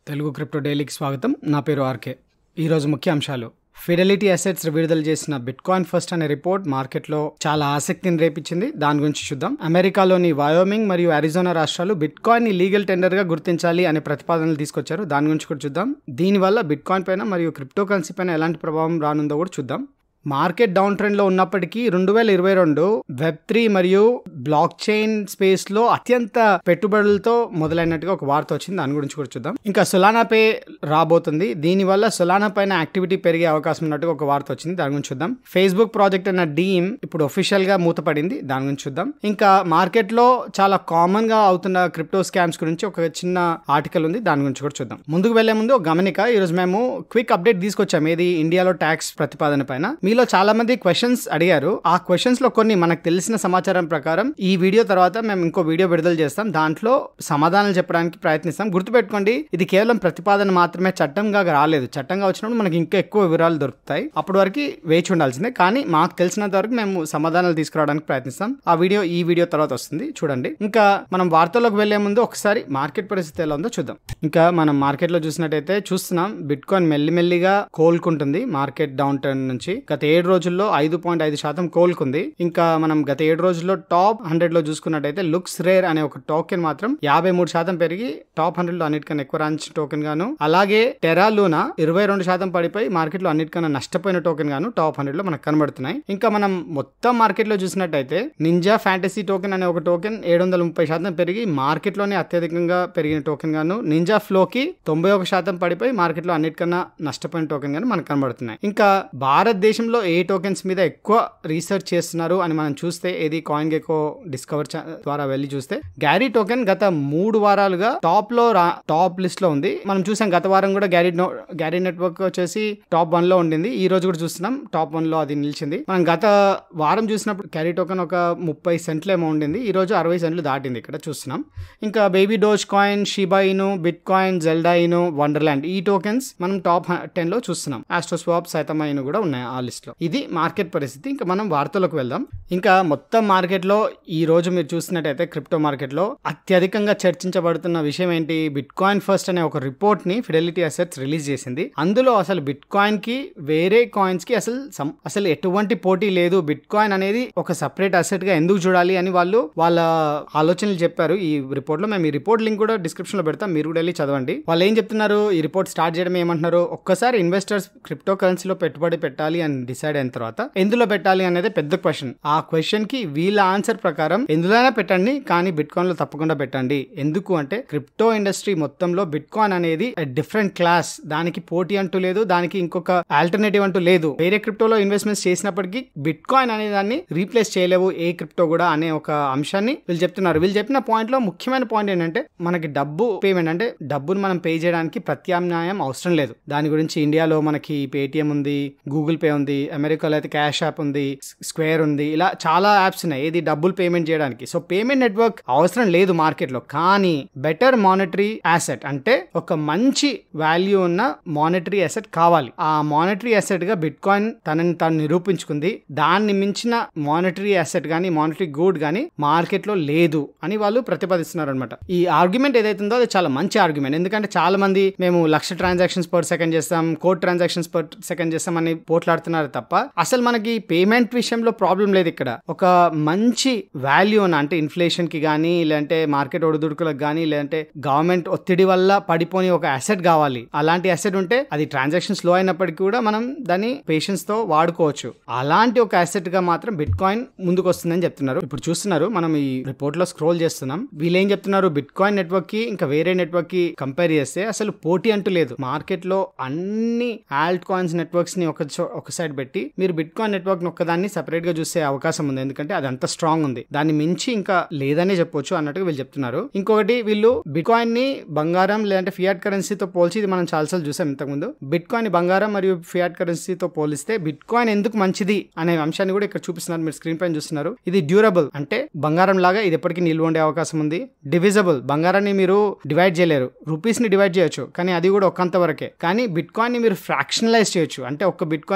Telugu crypto డైలీకి స్వాగతం నా పేరు ఆర్కే ఈరోజు ముఖ్య అంశాలు ఫిడెలిటీ అసెట్స్ విడుదల చేసిన బిట్ కాయిన్ ఫస్ట్ అనే రిపోర్ట్ మార్కెట్లో చాలా ఆసక్తిని రేపించింది దాని గురించి చూద్దాం అమెరికాలోని వయోమింగ్ మరియు అరిజోనా రాష్ట్రాలు బిట్ కాయిన్ ని లీగల్ టెండర్ గా గుర్తించాలి అనే ప్రతిపాదనలు తీసుకొచ్చారు దాని గురించి కూడా చూద్దాం దీనివల్ల బిట్ కాయిన్ పైన మరియు క్రిప్టో కరెన్సీ పైన ఎలాంటి ప్రభావం రానుందో కూడా చూద్దాం మార్కెట్ డౌన్ ట్రెండ్ లో ఉన్నప్పటికీ రెండు వేల ఇరవై రెండు వెబ్ త్రీ మరియు బ్లాక్ చైన్ స్పేస్ లో అత్యంత పెట్టుబడులతో మొదలైనట్టుగా ఒక వార్త వచ్చింది దాని గురించి కూడా చూద్దాం ఇంకా సొలానా పే రాబోతుంది దీనివల్ల సొలానా పైన యాక్టివిటీ పెరిగే అవకాశం ఉన్నట్టుగా ఒక వార్త వచ్చింది దాని గురించి చూద్దాం ఫేస్బుక్ ప్రాజెక్ట్ అన్న డీమ్ ఇప్పుడు ఒఫిషియల్ గా మూతపడింది దాని గురించి చూద్దాం ఇంకా మార్కెట్ లో చాలా కామన్ గా అవుతున్న క్రిప్టో స్కామ్స్ గురించి ఒక చిన్న ఆర్టికల్ ఉంది దాని గురించి కూడా చూద్దాం ముందుకు వెళ్లే ముందు ఒక గమనిక ఈ రోజు మేము క్విక్ అప్డేట్ తీసుకొచ్చాం ఏది ఇండియాలో ట్యాక్స్ ప్రతిపాదన పైన మీలో చాలా మంది క్వశ్చన్స్ అడిగారు ఆ క్వశ్చన్స్ లో కొన్ని మనకు తెలిసిన సమాచారం ప్రకారం ఈ వీడియో తర్వాత మేము ఇంకో వీడియో విడుదల చేస్తాం దాంట్లో సమాధానాలు చెప్పడానికి ప్రయత్నిస్తాం గుర్తుపెట్టుకోండి ఇది కేవలం ప్రతిపాదన మాత్రమే చట్టంగా రాలేదు చట్టంగా వచ్చినప్పుడు మనకి ఇంకా ఎక్కువ వివరాలు దొరుకుతాయి అప్పటి వరకు వేచి ఉండాల్సిందే కానీ మాకు తెలిసినంత వరకు మేము సమాధానాలు తీసుకురావడానికి ప్రయత్నిస్తాం ఆ వీడియో ఈ వీడియో తర్వాత వస్తుంది చూడండి ఇంకా మనం వార్తల్లోకి వెళ్లే ముందు ఒకసారి మార్కెట్ పరిస్థితి ఎలా ఉందో చూద్దాం ఇంకా మనం మార్కెట్ లో చూసినట్టయితే చూస్తున్నాం బిట్ కాయిన్ మెల్లిమెల్లిగా కోలుకుంటుంది మార్కెట్ డౌన్ టర్న్ నుంచి గత ఏడు రోజుల్లో ఐదు పాయింట్ ఐదు శాతం కోలుకుంది ఇంకా మనం గత ఏడు రోజుల్లో టాప్ హండ్రెడ్ లో చూసుకున్నట్టయితే లుక్స్ రేర్ అనే ఒక టోకెన్ మాత్రం యాభై మూడు శాతం పెరిగి టాప్ హండ్రెడ్ లో అన్నిటికన్నా ఎక్కువ రాంచ్ టోకెన్ గాను అలాగే టెరాలూనా ఇరవై రెండు శాతం పడిపోయి మార్కెట్ లో అన్నిటికన్నా నష్టపోయిన టోకెన్ గాను టాప్ హండ్రెడ్ లో మనకు కనబడుతున్నాయి ఇంకా మనం మొత్తం మార్కెట్ లో చూసినట్టయితే నింజా ఫ్యాంటసీ టోకెన్ అనే ఒక టోకెన్ ఏడు వందల ముప్పై శాతం పెరిగి మార్కెట్ లోనే అత్యధికంగా పెరిగిన టోకెన్ గాను నింజా ఫ్లోకి తొంభై ఒక శాతం పడిపోయి మార్కెట్ లో అన్నిటికన్నా నష్టపోయిన టోకెన్ గాను మనకు కనబడుతున్నాయి ఇంకా భారతదేశంలో ఏ టోకెన్స్ మీద ఎక్కువ రీసెర్చ్ చేస్తున్నారు అని మనం చూస్తే ఏది కాయిన్ గెకో డిస్కవర్ ద్వారా వెళ్ళి చూస్తే గ్యారీ టోకెన్ గత మూడు వారాలుగా టాప్ లో టాప్ లిస్ట్ లో ఉంది మనం చూసాం గత వారం కూడా గ్యారీ గ్యారీ నెట్వర్క్ వచ్చేసి టాప్ వన్ లో ఉండింది ఈ రోజు కూడా చూస్తున్నాం టాప్ వన్ లో అది నిలిచింది మనం గత వారం చూసినప్పుడు క్యారీ టోకెన్ ఒక ముప్పై సెంట్లు ఏమో ఉండింది ఈ రోజు అరవై సెంట్లు దాటింది ఇక్కడ చూస్తున్నాం ఇంకా Baby Doge Coin Shiba Inu bitcoin జెల్డాయిను వండర్లాండ్ ఈ టోకెన్స్ మనం టాప్ టెన్ లో చూస్తున్నాం ఆస్ట్రోస్వాప్ సైతమైన్ కూడా ఉన్నాయి ఆ లిస్ట్ లో ఇది మార్కెట్ పరిస్థితి ఇంకా మనం వార్తలకు వెళ్దాం ఇంకా మొత్తం మార్కెట్ లో ఈ రోజు మీరు చూసినట్టయితే క్రిప్టో మార్కెట్ లో అత్యధికంగా చర్చించబడుతున్న విషయం ఏంటి బిట్ కాయిన్ ఫస్ట్ అనే ఒక రిపోర్ట్ ని ఫిడెలిటీ అసెట్స్ రిలీజ్ చేసింది అందులో అసలు బిట్ కాయిన్ కి వేరే కాయిన్స్ కి అసలు అసలు ఎటువంటి పోటీ లేదు బిట్ కాయిన్ అనేది ఒక సపరేట్ అసెట్ గా ఎందుకు చూడాలి అని వాళ్ళు వాళ్ళ ఆలోచనలు చెప్పారు ఈ రిపోర్ట్ లో మేము ఈ రిపోర్ట్ లింక్ కూడా డిస్క్రిప్షన్ లో పెడతాం మీరు కూడా వెళ్ళి చదవండి వాళ్ళు ఏం చెప్తున్నారు ఈ రిపోర్ట్ స్టార్ట్ చేయడం ఏమంటున్నారు ఒక్కసారి ఇన్వెస్టర్స్ క్రిప్టో కరెన్సీలో పెట్టుబడి పెట్టాలి అని డిసైడ్ అయిన తర్వాత ఎందులో పెట్టాలి అనేది పెద్ద క్వశ్చన్ ఆ క్వశ్చన్ కి వీళ్ళ ఆన్సర్ ప్రకారం ఎందులోనే పెట్టండి కానీ బిట్ కాయిన్ లో తప్పకుండా పెట్టండి ఎందుకు అంటే క్రిప్టో ఇండస్ట్రీ మొత్తంలో బిట్ కాయిన్ అనేది డిఫరెంట్ క్లాస్ దానికి పోటీ అంటూ లేదు దానికి ఇంకొక ఆల్టర్నేటివ్ అంటూ లేదు వేరే క్రిప్టోలో ఇన్వెస్ట్మెంట్స్ చేసినప్పటికీ బిట్ కాయిన్ అనే దాన్ని రీప్లేస్ చేయలేవు ఏ క్రిప్టో కూడా అనే ఒక అంశాన్ని వీళ్ళు చెప్తున్నారు వీళ్ళు చెప్పిన పాయింట్ లో ముఖ్యమైన పాయింట్ ఏంటంటే మనకి డబ్బు పేమెంట్ అంటే డబ్బును మనం పే చేయడానికి ప్రత్యామ్నాయం అవసరం లేదు దాని గురించి ఇండియాలో మనకి పేటిఎం ఉంది గూగుల్ పే ఉంది అమెరికాలో అయితే క్యాష్ యాప్ ఉంది స్క్వేర్ ఉంది ఇలా చాలా యాప్స్ ఉన్నాయి ఏది డబ్బులు పేమెంట్ చేయడానికి సో పేమెంట్ నెట్వర్క్ అవసరం లేదు మార్కెట్ లో కానీ బెటర్ మానిటరీ యాసెట్ అంటే ఒక మంచి వాల్యూ ఉన్న మానిటరీ అసెట్ కావాలి ఆ మానిటరీ అసెట్ గా బిట్ కాయిన్ తనని తాను నిరూపించుకుంది దాన్ని మించిన మానిటరీ అసెట్ గానీ మానిటరీ గుడ్ గానీ మార్కెట్ లో లేదు అని వాళ్ళు ప్రతిపాదిస్తున్నారు అనమాట ఈ ఆర్గ్యుమెంట్ ఏదైతుందో అది చాలా మంచి ఆర్గ్యుమెంట్ ఎందుకంటే చాలా మంది మేము లక్ష ట్రాన్సాక్షన్స్ పర్ సెకండ్ చేస్తాం కోటి ట్రాన్సాక్షన్స్ పర్ సెకండ్ చేస్తాం అని పోట్లాడుతున్నారు తప్ప అసలు మనకి పేమెంట్ విషయంలో ప్రాబ్లం లేదు ఇక్కడ ఒక మంచి వాల్యూ ఉన్న అంటే ఇన్ఫ్లేషన్ కి కానీ లేదంటే మార్కెట్ ఒడిదుడుకులకు కానీ లేదంటే గవర్నమెంట్ ఒత్తిడి వల్ల పడిపోని ఒక అసెట్ కావాలి అలాంటి అసెట్ ఉంటే అది ట్రాన్సాక్షన్ స్లో అయినప్పటికీ కూడా మనం దాన్ని పేషెన్స్ తో వాడుకోవచ్చు అలాంటి ఒక అసెట్ గా మాత్రం బిట్ కాయిన్ ముందుకు వస్తుందని చెప్తున్నారు ఇప్పుడు చూస్తున్నారు మనం ఈ రిపోర్ట్ లో స్క్రోల్ చేస్తున్నాం వీళ్ళు ఏం చెప్తున్నారు బిట్ కాయిన్ నెట్వర్క్ కి ఇంకా వేరే నెట్వర్క్ కి కంపేర్ చేస్తే అసలు పోటీ అంటూ లేదు మార్కెట్ లో అన్ని ఆల్ట్ కాయిన్స్ నెట్వర్క్స్ ని ఒక ఒక సైడ్ పెట్టి మీరు బిట్ కాయిన్ నెట్వర్క్ ఒక్కదాన్ని సెపరేట్ గా చూసే అవకాశం ఉంది ఎందుకంటే అది అంత స్ట్రాంగ్ ఉంది దాన్ని మించి ఇంకా లేదనే చెప్పొచ్చు అన్నట్టుగా వీళ్ళు చెప్తున్నారు ఇంకొకటి వీళ్ళు బిట్ కాయిన్ ని బంగారం లేదంటే ఫియాట్ కరెన్సీతో పోల్చి ఇది మనం చాలాసార్లు చూసాం ఇంతకుముందు బిట్ కాయిన్ బంగారం మరియు ఫియాట్ కరెన్సీతో పోలిస్తే బిట్ కాయిన్ ఎందుకు మంచిది అనే అంశాన్ని కూడా ఇక్కడ చూపిస్తున్నారు మీరు స్క్రీన్ పైన చూస్తున్నారు ఇది డ్యూరబుల్ అంటే బంగారం లాగా ఇది ఎప్పటికీ నిల్వ ఉండే అవకాశం ఉంది డివిజబుల్ బంగారాన్ని మీరు డివైడ్ చేయలేరు రూపీస్ ని డివైడ్ చేయొచ్చు కానీ అది కూడా ఒకంత వరకే కానీ బిట్ కాయిన్ ని మీరు ఫ్రాక్షనలైజ్ చేయొచ్చు అంటే ఒక బిట్ కాయిన్ మీరు టెన్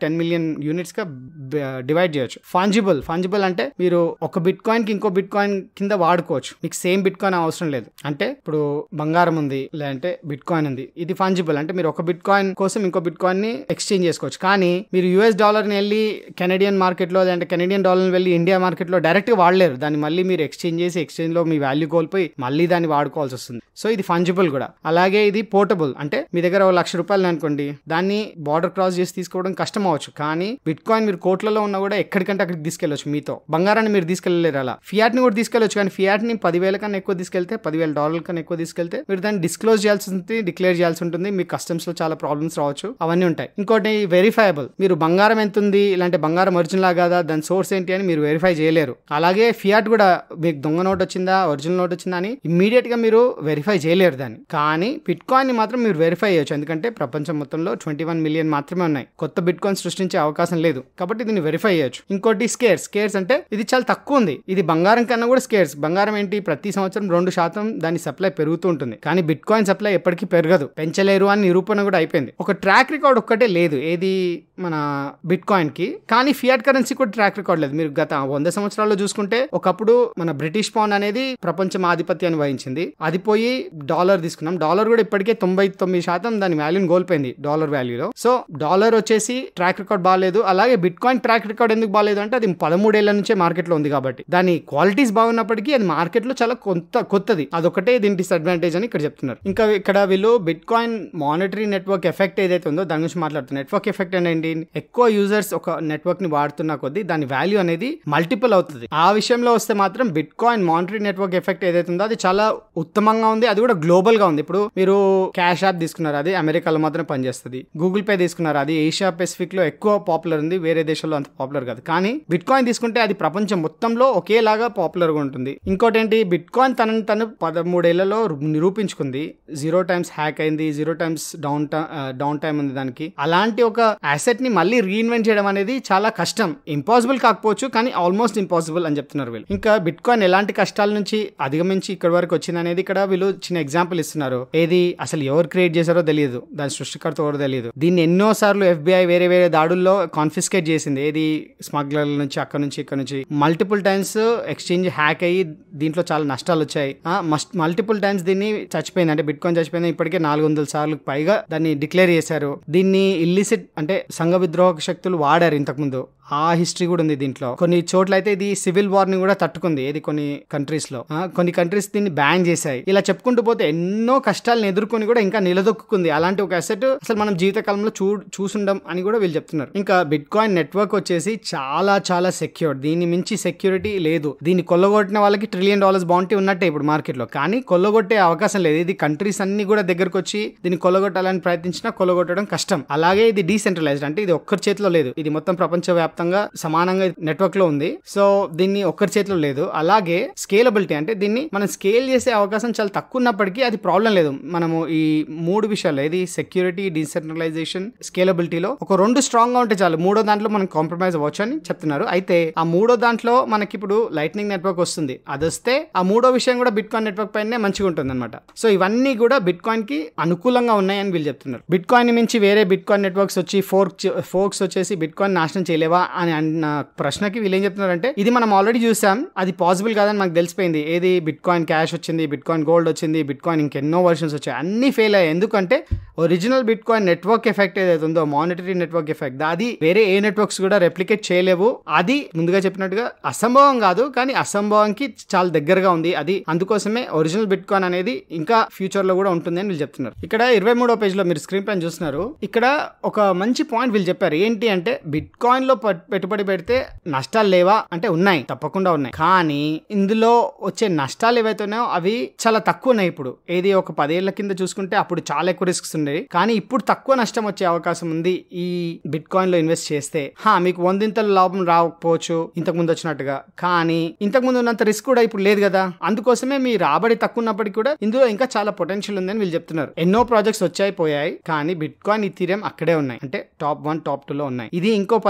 టెన్ మిలియన్ యూనిట్స్ గా డివైడ్ చేయొచ్చు ఫంజిబుల్ ఫంజిబుల్ అంటే మీరు ఒక బిట్ కాయిన్ కి ఇంకో బిట్ కాయిన్ కింద వాడుకోవచ్చు మీకు సేమ్ బిట్ కాయిన్ అవసరం లేదు అంటే ఇప్పుడు బంగారం ఉంది లేదంటే బిట్ కాయిన్ ఉంది ఇది ఫంజిబుల్ అంటే మీరు ఒక బిట్ కాయిన్ కోసం ఇంకో బిట్ కాయిన్ ని ఎక్స్చేంజ్ చేసుకోవచ్చు కానీ మీరు యూఎస్ డాలర్ ని వెళ్ళి కెనడియన్ మార్కెట్ లో లేదంటే కెనడియన్ డాలర్ వెళ్ళి ఇండియా మార్కెట్ లో డైరెక్ట్ గా వాడలేరు దాన్ని మళ్ళీ మీరు ఎక్స్చేంజ్ చేసి ఎక్స్చేంజ్ లో మీ వాల్యూ కోల్పోయి మళ్ళీ దాన్ని వాడుకోవాల్సి వస్తుంది సో ఇది ఫంజిబుల్ కూడా అలాగే ఇది పోర్టబుల్ అంటే మీ దగ్గర ఒక లక్ష రూపాయలు అనుకోండి దాన్ని బార్డర్ క్రాస్ చేసి తీసుకోవడం కష్టం అవ్వచ్చు కానీ బిట్ కాయిన్ మీరు కోట్లలో ఉన్నా కూడా ఎక్కడికంటే అక్కడికి తీసుకెళ్ళొచ్చు మీతో బంగారాన్ని మీరు తీసుకెళ్ళలేరు అలా ఫియాట్ ని కూడా తీసుకెళ్ళొచ్చు కానీ ఫియాట్ ని పదివేల కన్నా ఎక్కువ తీసుకెళ్తే పదివేల డాలర్ల కన్నా ఎక్కువ తీసుకెళ్తే మీరు దాన్ని డిస్క్లోజ్ చేయాల్సి ఉంటుంది డిక్లేర్ చేయాల్సి ఉంటుంది మీ కస్టమ్స్ లో చాలా ప్రాబ్లమ్స్ రావచ్చు అవన్నీ ఉంటాయి ఇంకోటి వెరిఫైబుల్ మీరు బంగారం ఎంత ఉంది ఇలాంటి బంగారం ఒరిజినల్ కాదా దాని సోర్స్ ఏంటి అని మీరు వెరిఫై చేయలేరు అలాగే ఫియాట్ కూడా మీకు దొంగ నోట్ వచ్చిందా ఒరిజినల్ నోట్ వచ్చిందా అని ఇమ్మీడియట్ గా మీరు వెరిఫై చేయలేరు దాన్ని కానీ బిట్ కాయిన్ ని మాత్రం మీరు వెరిఫై చేయొచ్చు ఎందుకంటే ప్రపంచం మొత్తంలో ట్వంటీ వన్ మిలియన్ మాత్రమే ఉన్నాయి కొత్త బిట్ కాయిన్ సృష్టించే అవకాశం లేదు కాబట్టి దీన్ని వెరిఫై చేయొచ్చు ఇంకోటి స్కేర్స్ స్కేర్స్ అంటే ఇది చాలా తక్కువ ఉంది ఇది బంగారం కన్నా కూడా స్కేర్స్ బంగారం ఏంటి ప్రతి సంవత్సరం రెండు శాతం దాని సప్లై పెరుగుతూ ఉంటుంది కానీ బిట్ కాయిన్ సప్లై ఎప్పటికీ పెరగదు పెంచలేరు అని నిరూపణ కూడా అయిపోయింది ఒక ట్రాక్ రికార్డ్ ఒక్కటే లేదు ఏది మన బిట్ కాయిన్ కి కానీ ఫియాట్ కరెన్సీ కూడా ట్రాక్ రికార్డ్ లేదు మీరు గత వంద సంవత్సరాల్లో చూసుకుంటే ఒకప్పుడు మన బ్రిటిష్ పౌండ్ అనేది ప్రపంచం ఆధిపత్యాన్ని వహించింది అది పోయి డాలర్ తీసుకున్నాం డాలర్ కూడా ఇప్పటికే తొంభై తొమ్మిది శాతం దాని వాల్యూని కోల్పోయింది డాలర్ వాల్యూలో సో డాలర్ వచ్చేసి ట్రాక్ రికార్డ్ బాగాలేదు అలాగే బిట్ కాయిన్ ట్రాక్ రికార్డ్ ఎందుకు బాగాలేదు అంటే అది పదమూడేళ్ల నుంచే మార్కెట్లో ఉంది కాబట్టి దాని క్వాలిటీస్ బాగున్నప్పటికీ అది మార్కెట్లో చాలా కొత్త కొత్తది అదొకటే దీని డిసడ్వాంటేజ్ అని ఇక్కడ చెప్తున్నారు ఇంకా ఇక్కడ వీళ్ళు bitcoin monetary network effect ఏదైతే ఉందో దాని గురించి మాట్లాడుతున్నారు నెట్వర్క్ ఎఫెక్ట్ అంటే ఏంటి ఎక్కువ యూజర్స్ ఒక నెట్వర్క్ ని వాడుతున్న కొద్దీ దాని వాల్యూ అనేది మల్టిపుల్ అవుతుంది ఆ విషయంలో వస్తే మాత్రం bitcoin monetary network effect ఏదైతే ఉందో అది చాలా ఉత్తమంగా ఉంది అది కూడా గ్లోబల్ గా ఉంది ఇప్పుడు మీరు క్యాష్ యాప్ తీసుకున్నారు అది అమెరికాలో మాత్రం పనిచేస్తుంది గూగుల్ పే తీసుకున్నారు అది ఏషియా పెసిఫిక్ లో ఎక్కువ పాపులర్ ఉంది వేరే దేశాల్లో అంత పాపులర్ కాదు కానీ బిట్ కాయిన్ తీసుకుంటే అది ప్రపంచం మొత్తంలో ఒకేలాగా పాపులర్ గా ఉంటుంది ఇంకోటి ఏంటి బిట్ కాయిన్ తనని తను పదమూడేళ్లలో నిరూపించుకుంది జీరో టైమ్స్ హ్యాక్ అయింది zero times down down time ఉంది దానికి అలాంటి ఒక అసెట్ ని మళ్ళీ రీఇన్వెంట్ చేయడం అనేది చాలా కష్టం ఇంపాసిబుల్ కాకపోవచ్చు కానీ ఆల్మోస్ట్ ఇంపాసిబుల్ అని చెప్తున్నారు వీళ్ళు ఇంకా బిట్ కాయిన్ ఎలాంటి కష్టాల నుంచి అధిగమించి ఇక్కడ వరకు వచ్చింది అనేది ఇక్కడ వీళ్ళు చిన్న ఎగ్జాంపుల్ ఇస్తున్నారు ఏది అసలు ఎవరు క్రియేట్ చేశారో తెలియదు దాని సృష్టికర్త ఎవరో తెలియదు దీన్ని ఎన్నో సార్లు ఎఫ్బిఐ వేరే వేరే దాడుల్లో కాన్ఫిస్కేట్ చేసింది ఏది స్మగ్లర్ల నుంచి అక్కడ నుంచి ఇక్కడ నుంచి మల్టిపుల్ టైమ్స్ ఎక్స్చేంజ్ హ్యాక్ అయ్యి దీంట్లో చాలా నష్టాలు వచ్చాయి మల్టిపుల్ టైమ్స్ దీన్ని చచ్చిపోయింది అంటే బిట్ కాయిన్ చచ్చిపోయింది ఇప్పటికే నాలుగు వందల సార్లు పైగా దాన్ని డిక్లేర్ చేశారు దీన్ని ఇల్లిసిట్ అంటే సంఘ విద్రోహ శక్తులు వాడారు ఇంతకుముందు ఆ హిస్టరీ కూడా ఉంది దీంట్లో కొన్ని చోట్ల అయితే ఇది సివిల్ వార్ ని కూడా తట్టుకుంది ఇది కొన్ని కంట్రీస్ లో ఆ, కొన్ని కంట్రీస్ దీన్ని బ్యాన్ చేశాయి ఇలా చెప్పుకుంటూ పోతే ఎన్నో కష్టాలను ఎదుర్కొని కూడా ఇంకా నిలదొక్కుంది అలాంటి ఒక అసెట్ అసలు మనం జీవితకాలంలో చూ చూసుండం అని కూడా వీళ్ళు చెప్తున్నారు ఇంకా బిట్ కాయిన్ నెట్వర్క్ వచ్చేసి చాలా చాలా సెక్యూర్ దీన్ని మించి సెక్యూరిటీ లేదు దీన్ని కొల్లగొట్టిన వాళ్ళకి ట్రిలియన్ డాలర్స్ బాంటీ ఉన్నట్టే ఇప్పుడు మార్కెట్ లో కానీ కొల్లగొట్టే అవకాశం లేదు ఇది కంట్రీస్ అన్ని కూడా దగ్గరకు వచ్చి దీన్ని కొల్లగొట్టాలని ప్రయత్నించినా కొల్లగొట్టడం కష్టం అలాగే ఇది డీసెంట్రలైజ్డ్ అంటే ఇది ఒక్కరి చేతిలో లేదు ఇది మొత్తం ప్రపంచ వ్యాప్తంగా సమానంగా నెట్వర్క్ లో ఉంది సో దీన్ని ఒక్కరి చేతిలో లేదు అలాగే స్కేలబిలిటీ అంటే దీన్ని మనం స్కేల్ చేసే అవకాశం చాలా తక్కువ ఉన్నప్పటికీ అది ప్రాబ్లం లేదు మనము ఈ మూడు విషయాలు ఏది సెక్యూరిటీ డీసెంట్రలైజేషన్ స్కేలబిలిటీలో ఒక రెండు స్ట్రాంగ్ గా ఉంటే చాలు మూడో దాంట్లో మనం కాంప్రమైజ్ అవ్వచ్చు అని చెప్తున్నారు అయితే ఆ మూడో దాంట్లో మనకి ఇప్పుడు లైట్నింగ్ నెట్వర్క్ వస్తుంది అది వస్తే ఆ మూడో విషయం కూడా బిట్ కాయిన్ నెట్వర్క్ పైనే మంచిగా ఉంటుంది అనమాట సో ఇవన్నీ కూడా బిట్ కాయిన్ కి అనుకూలంగా ఉన్నాయని వీళ్ళు చెప్తున్నారు బిట్ కాయిన్ మించి వేరే బిట్ కాయిన్ నెట్వర్క్స్ వచ్చి ఫోర్క్ ఫోర్క్స్ వచ్చేసి బిట్ కాయిన్ నాశనం చేయలేవా అని అన్న ప్రశ్నకి వీళ్ళు ఏం చెప్తున్నారంటే ఇది మనం ఆల్రెడీ చూసాం అది పాసిబుల్ కాదని మాకు తెలిసిపోయింది ఏది బిట్ కాయిన్ క్యాష్ వచ్చింది బిట్ కాయిన్ గోల్డ్ వచ్చింది బిట్ కాయిన్ ఇంకెన్నో వర్షన్స్ వచ్చాయి అన్ని ఫెయిల్ అయ్యాయి ఎందుకంటే original bitcoin network effect ఏదైతే ఉందో మానిటరీ నెట్వర్క్ ఎఫెక్ట్ అది వేరే ఏ నెట్వర్క్స్ కూడా రెప్లికేట్ చేయలేవు అది ముందుగా చెప్పినట్టుగా అసంభవం కాదు కానీ అసంభవంకి చాలా దగ్గరగా ఉంది అది అందుకోసమే ఒరిజినల్ బిట్ కాయిన్ అనేది ఇంకా ఫ్యూచర్ లో కూడా ఉంటుంది అని వీళ్ళు చెప్తున్నారు ఇక్కడ ఇరవై మూడో పేజ్ లో మీరు స్క్రీన్ పైన చూస్తున్నారు ఇక్కడ ఒక మంచి పాయింట్ వీళ్ళు చెప్పారు ఏంటి అంటే బిట్ కాయిన్ లో పట్- పెట్టుబడి పెడితే నష్టాలు లేవా అంటే ఉన్నాయి తప్పకుండా ఉన్నాయి కానీ ఇందులో వచ్చే నష్టాలు ఏవైతే ఉన్నాయో అవి చాలా తక్కువ ఉన్నాయి ఇప్పుడు ఏది ఒక పదేళ్ల కింద చూసుకుంటే అప్పుడు చాలా ఎక్కువ రిస్క్స్ ఉండేవి కానీ ఇప్పుడు తక్కువ నష్టం వచ్చే అవకాశం ఉంది ఈ బిట్ కాయిన్ లో ఇన్వెస్ట్ చేస్తే హా మీకు వందింతల లాభం రాకపోవచ్చు ఇంతకు ముందు వచ్చినట్టుగా కానీ ఇంతకు ముందు ఉన్నంత రిస్క్ కూడా ఇప్పుడు లేదు కదా అందుకోసమే మీ రాబడి తక్కువ ఉన్నప్పటికీ కూడా ఇందులో ఇంకా చాలా పొటెన్షియల్ ఉందని వీళ్ళు చెప్తున్నారు ఎన్నో ప్రాజెక్ట్స్ వచ్చాయి పోయాయి కానీ బిట్ కాయిన్ ఇథీరియం అక్కడే ఉన్నాయి అంటే టాప్ వన్ టాప్ టూ లో ఉన్నాయి ఇది ఇంకో పదేళ్ల వరకు కూడా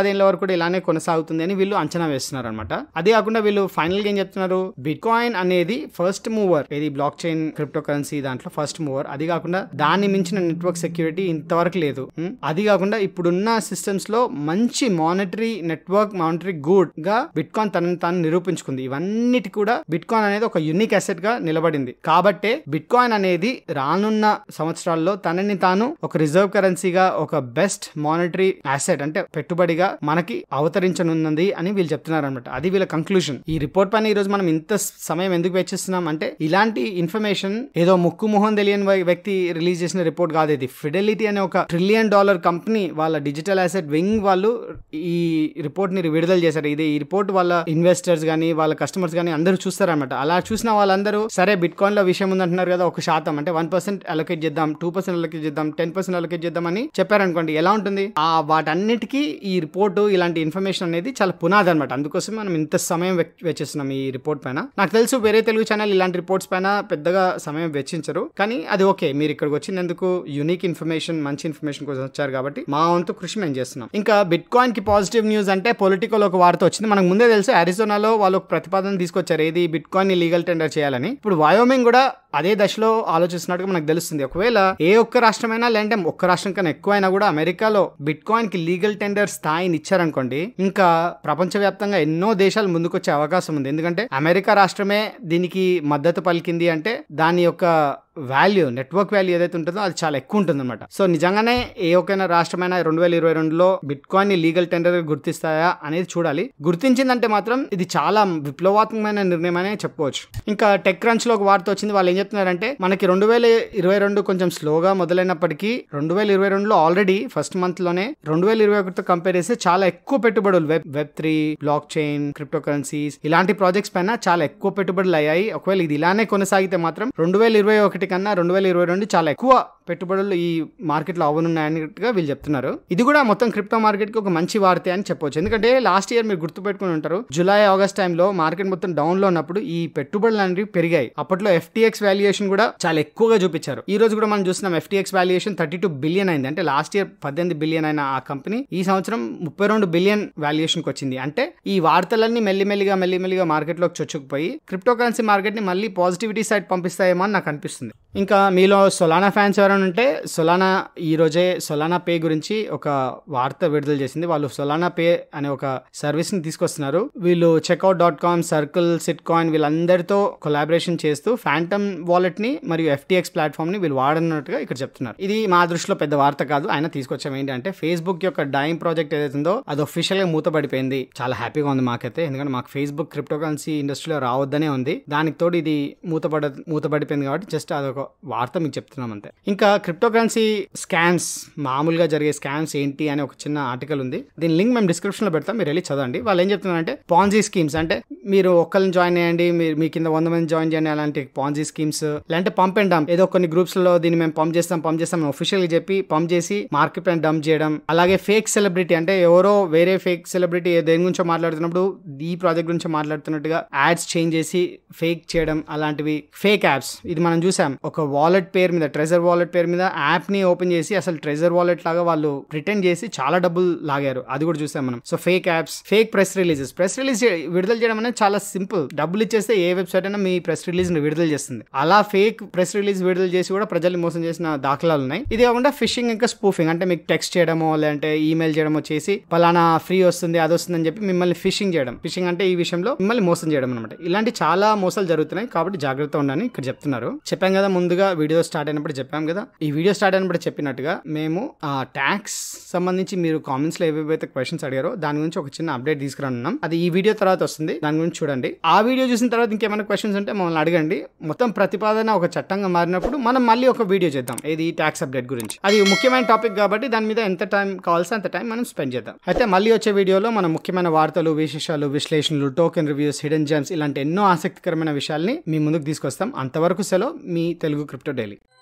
కూడా ఇలానే కొనసాగుతుంది అని వీళ్ళు అంచనా వేస్తున్నారు అనమాట అదే కాకుండా వీళ్ళు ఫైనల్ గా ఏం చెప్తున్నారు బిట్ కాయిన్ అనేది ఫస్ట్ మూవర్ ఇది బ్లాక్ చైన్ క్రిప్టో కరెన్సీ దాంట్లో ఫస్ట్ మూవర్ అది కాకుండా దాన్ని మించిన నెట్వర్క్ సెక్యూరిటీ ఇంతవరకు లేదు ఉం? అది కాకుండా ఇప్పుడున్న సిస్టమ్స్ లో మంచి మానిటరీ నెట్వర్క్ మానిటరీ గుడ్ గా బిట్ కాయిన్ తనని తాను నిరూపించుకుంది ఇవన్నిటి కూడా బిట్ కాయిన్ అనేది ఒక యూనిక్ అసెట్ గా నిలబడింది కాబట్టే బిట్ కాయిన్ అనేది రానున్న సంవత్సరాల్లో తనని తాను ఒక రిజర్వ్ కరెన్సీగా ఒక బెస్ట్ మానిటరీ అసెట్ అంటే పెట్టుబడిగా మనకి అవతరించనున్నది అని వీళ్ళు చెప్తున్నారు అనమాట అది వీళ్ళ కంక్లూజన్ ఈ రిపోర్ట్ పైన ఈ రోజు మనం ఇంత సమయం ఎందుకు వెచ్చిస్తున్నాం అంటే ఇలాంటి ఇన్ఫర్మేషన్ ఏదో ముక్కు మొహం తెలియని వై- వ్యక్తి రిలీజ్ చేసిన రిపోర్ట్ కాదు ఇది ఫిడెలిటీ అనే ఒక ట్రిలియన్ డాలర్ కంపెనీ వాళ్ళ డిజిటల్ అసెట్ వింగ్ వాళ్ళు ఈ రిపోర్ట్ ని విడుదల చేశారు ఇది ఈ రిపోర్ట్ వాళ్ళ ఇన్వెస్టర్స్ కానీ వాళ్ళ కస్టమర్స్ కానీ అందరూ చూస్తారన్నమాట అలా చూసిన వాళ్ళందరూ సరే బిట్ కాయిన్ లో విషయం ఉందంటున్నారు కదా ఒక శాతం అంటే వన్ పర్సెంట్ అలొకేట్ చేద్దాం టూ పర్సెంట్ అలొకేట్ చేద్దాం టెన్ పర్సెంట్ అలొకేట్ చేద్దాం అని చెప్పారనుకోండి ఎలా ఉంటుంది ఆ వాటన్నిటికీ ఈ రిపోర్టు ఇలాంటి ఇన్ఫర్మేషన్ అనేది చాలా పునాది అనమాట అందుకోసం మనం ఇంత సమయం వెక్- వెచ్చిస్తున్నాం ఈ రిపోర్ట్ పైన నాకు తెలుసు వేరే తెలుగు ఛానల్ ఇలాంటి రిపోర్ట్స్ పైన పెద్దగా సమయం వెచ్చించరు కానీ అది ఓకే మీరు ఇక్కడికి వచ్చినందుకు యూనిక్ ఇన్ఫర్మేషన్ మంచి ఇన్ఫర్మేషన్ కోసం వచ్చారు కాబట్టి మా వంతు కృషి మేము చేస్తున్నాం ఇంకా బిట్ కాయిన్ కి పాజిటివ్ న్యూస్ అంటే పొలిటికల్ ఒక వార్త వచ్చింది మనకు ముందే తెలుసు అరిజోనాలో వాళ్ళు ఒక ప్రతిపాదన తీసుకొచ్చారు ఏది బిట్ కాయిన్ ని లీగల్ టెండర్ చేయాలని ఇప్పుడు వయోమింగ్ కూడా అదే దశలో ఆలోచిస్తున్నట్టుగా మనకు తెలుస్తుంది ఒకవేళ ఏ ఒక్క రాష్ట్రమైనా లేదంటే ఒక్క రాష్ట్రం కన్నా ఎక్కువ అయినా కూడా అమెరికాలో బిట్ కాయిన్ కి లీగల్ టెండర్ స్థాయిని ఇచ్చారనుకోండి ఇంకా ప్రపంచవ్యాప్తంగా ఎన్నో దేశాలు ముందుకొచ్చే అవకాశం ఉంది ఎందుకంటే అమెరికా రాష్ట్రమే దీనికి మద్దతు పలికింది అంటే దాని యొక్క వాల్యూ నెట్వర్క్ వాల్యూ ఏదైతే ఉంటుందో అది చాలా ఎక్కువ ఉంటుంది అనమాట సో నిజంగానే ఏ ఒక్కైనా రాష్ట్రమైనా రెండు వేల ఇరవై రెండులో బిట్ కాయిన్ ని లీగల్ టెండర్ గుర్తిస్తాయా అనేది చూడాలి గుర్తించిందంటే మాత్రం ఇది చాలా విప్లవాత్మకమైన నిర్ణయం అనే చెప్పుకోవచ్చు ఇంకా టెక్ క్రంచ్ లో ఒక వార్త వచ్చింది వాళ్ళు ఏం చెప్తున్నారంటే మనకి రెండు వేల ఇరవై రెండు కొంచెం స్లోగా మొదలైనప్పటికీ రెండు వేల ఇరవై రెండులో ఆల్రెడీ ఫస్ట్ మంత్ లోనే రెండు వేల ఇరవై ఒకటితో కంపేర్ చేస్తే చాలా ఎక్కువ పెట్టుబడులు web web three blockchain cryptocurrencies ఇలాంటి ప్రాజెక్ట్స్ పైన చాలా ఎక్కువ పెట్టుబడులు అయ్యాయి ఒకవేళ ఇది ఇలానే కొనసాగితే మాత్రం రెండు వేల ఇరవై ఒకటి కన్నా రెండు వేల ఇరవై రెండు చాలా ఎక్కువ పెట్టుబడులు ఈ మార్కెట్లో అవనున్నాయన్నట్టుగా వీళ్ళు చెప్తున్నారు ఇది కూడా మొత్తం క్రిప్టో మార్కెట్ కి ఒక మంచి వార్తే అని చెప్పొచ్చు ఎందుకంటే లాస్ట్ ఇయర్ మీరు గుర్తుపెట్టుకుని ఉంటారు జూలై ఆగస్ట్ టైంలో మార్కెట్ మొత్తం డౌన్ లో ఉన్నప్పుడు ఈ పెట్టుబడులు అనేవి పెరిగాయి అప్పట్లో ఎఫ్టీఎక్స్ వాల్యుయేషన్ కూడా చాలా ఎక్కువగా చూపించారు ఈ రోజు కూడా మనం చూస్తున్నాం FTX valuation thirty two billion అయింది అంటే లాస్ట్ ఇయర్ పద్దెనిమిది బిలియన్ అయిన ఆ కంపెనీ ఈ సంవత్సరం ముప్పై రెండు బిలియన్ వాల్యుయేషన్ కి వచ్చింది అంటే ఈ వార్తలన్నీ మెల్లిమెల్లిగా మెల్లిమెల్లిగా మార్కెట్ లోకి చొచ్చుకుపోయి క్రిప్టో కరెన్సీ మార్కెట్ ని మళ్ళీ పాజిటివిటీ సైడ్ పంపిస్తాయేమో అని నాకు అనిపిస్తుంది ఇంకా మీలో సొలానా ఫ్యాన్స్ ఎవరైనా ఉంటే సొలానా ఈ రోజే సొలానా పే గురించి ఒక వార్త విడుదల చేసింది వాళ్ళు సొలానా పే అనే ఒక సర్వీస్ ని తీసుకొస్తున్నారు వీళ్ళు చెక్అవుట్ డాట్ కామ్ సర్కిల్ సిట్ కాయిన్ వీళ్ళందరితో కొలాబరేషన్ చేస్తూ ఫ్యాంటమ్ వాలెట్ ని మరియు ఎఫ్టీఎక్స్ ప్లాట్ఫామ్ ని వీళ్ళు వాడనున్నట్టుగా ఇక్కడ చెప్తున్నారు ఇది మా దృష్టిలో పెద్ద వార్త కాదు ఆయన తీసుకొచ్చాం ఏంటంటే ఫేస్బుక్ యొక్క డైమ్ ప్రాజెక్ట్ ఏదైతే ఉందో అది ఒఫిషియల్ గా మూతపడిపోయింది చాలా హ్యాపీగా ఉంది మాకైతే ఎందుకంటే మాకు ఫేస్బుక్ క్రిప్టో కరెన్సీ ఇండస్ట్రీలో రావద్దనే ఉంది దానికి తోడు ఇది మూతపడ మూతపడిపోయింది కాబట్టి జస్ట్ అదొక వార్త మీకు చెప్తున్నాం అంతే ఇంకా క్రిప్టో కరెన్సీ స్కామ్స్ మామూలుగా జరిగే స్కామ్స్ ఏంటి అనే ఒక చిన్న ఆర్టికల్ ఉంది దీని లింక్ మేము డిస్క్రిప్షన్ లో పెడతాం మీరు వెళ్ళి చదవండి వాళ్ళు ఏం చెప్తున్నారంటే పాన్జీ స్కీమ్స్ అంటే మీరు ఒక్కరిని జాయిన్ అయ్యండి మీరు మీ కింద వంద మంది జాయిన్ చేయండి అలాంటి పాన్జీ స్కీమ్స్ లేదంటే పంప్ అండ్ డంప్ ఏదో కొన్ని గ్రూప్స్ లో దీన్ని మేము పంప్ చేస్తాం పంప్ చేస్తాం ఒఫిషియల్ గా చెప్పి పంప్ చేసి మార్కెట్ పైన డంప్ చేయడం అలాగే ఫేక్ సెలబ్రిటీ అంటే ఎవరో వేరే ఫేక్ సెలబ్రిటీ దేని గురించో మాట్లాడుతున్నప్పుడు ఈ ప్రాజెక్ట్ గురించి మాట్లాడుతున్నట్టుగా యాడ్స్ చేంజ్ చేసి ఫేక్ చేయడం అలాంటివి ఫేక్ యాప్స్ ఇది మనం చూసాం ఒక వాలెట్ పేరు మీద ట్రెజర్ వాలెట్ పేరు మీద యాప్ ని ఓపెన్ చేసి అసలు ట్రెజర్ వాలెట్ లాగా వాళ్ళు ప్రిటెండ్ చేసి చాలా డబ్బులు లాగారు అది కూడా చూసాం మనం so fake apps fake press releases press release విడుదల చేయడం అనేది చాలా సింపుల్ డబ్బులు ఇచ్చేస్తే ఏ వెబ్సైట్ అయినా మీ ప్రెస్ రిలీజ్ ని విడుదల చేస్తుంది అలా ఫేక్ ప్రెస్ రిలీజ్ విడుదల చేసి కూడా ప్రజల్ని మోసం చేసిన దాఖలాలు ఉన్నాయి ఇది కాకుండా ఫిషింగ్ ఇంకా స్పూఫింగ్ అంటే మీకు టెక్స్ట్ చేయడమో లేదంటే ఈమెయిల్ చేయడమో చేసి పలానా ఫ్రీ వస్తుంది అది వస్తుంది అని చెప్పి మిమ్మల్ని ఫిషింగ్ చేయడం ఫిషింగ్ అంటే ఈ విషయంలో మిమ్మల్ని మోసం చేయడం అనమాట ఇలాంటి చాలా మోసాలు జరుగుతున్నాయి కాబట్టి జాగ్రత్త ఉండని ఇక్కడ చెప్తున్నారు చెప్పాం కదా ముందుగా వీడియో స్టార్ట్ అయినప్పుడు చెప్పాం కదా ఈ వీడియో స్టార్ట్ అయినప్పుడు చెప్పినట్టుగా మేము ఆ ట్యాక్స్ సంబంధించి మీరు కామెంట్స్ లో ఏవేవైతే క్వశ్చన్స్ అడిగారో దాని గురించి ఒక చిన్న అప్డేట్ తీసుకురానున్నాం అది ఈ వీడియో తర్వాత వస్తుంది దాని గురించి చూడండి ఆ వీడియో చూసిన తర్వాత ఇంకేమైనా క్వశ్చన్స్ ఉంటే మమ్మల్ని అడగండి మొత్తం ప్రతిపాదన ఒక చట్టంగా మారినప్పుడు మనం మళ్ళీ ఒక వీడియో చేద్దాం ఇది ట్యాక్స్ అప్డేట్ గురించి అది ముఖ్యమైన టాపిక్ కాబట్టి దాని మీద ఎంత టైం కావాల్సి అంత టైం మనం స్పెండ్ చేద్దాం అయితే మళ్ళీ వచ్చే వీడియోలో మనం ముఖ్యమైన వార్తలు విశేషాలు విశ్లేషణలు టోకెన్ రివ్యూస్ హిడెన్ జెమ్స్ ఇలాంటి ఎన్నో ఆసక్తికరమైన విషయాల్ని మీ ముందుకు తీసుకొస్తాం అంతవరకు సెలవు మీ తెలుగు క్రిప్టో డైలీ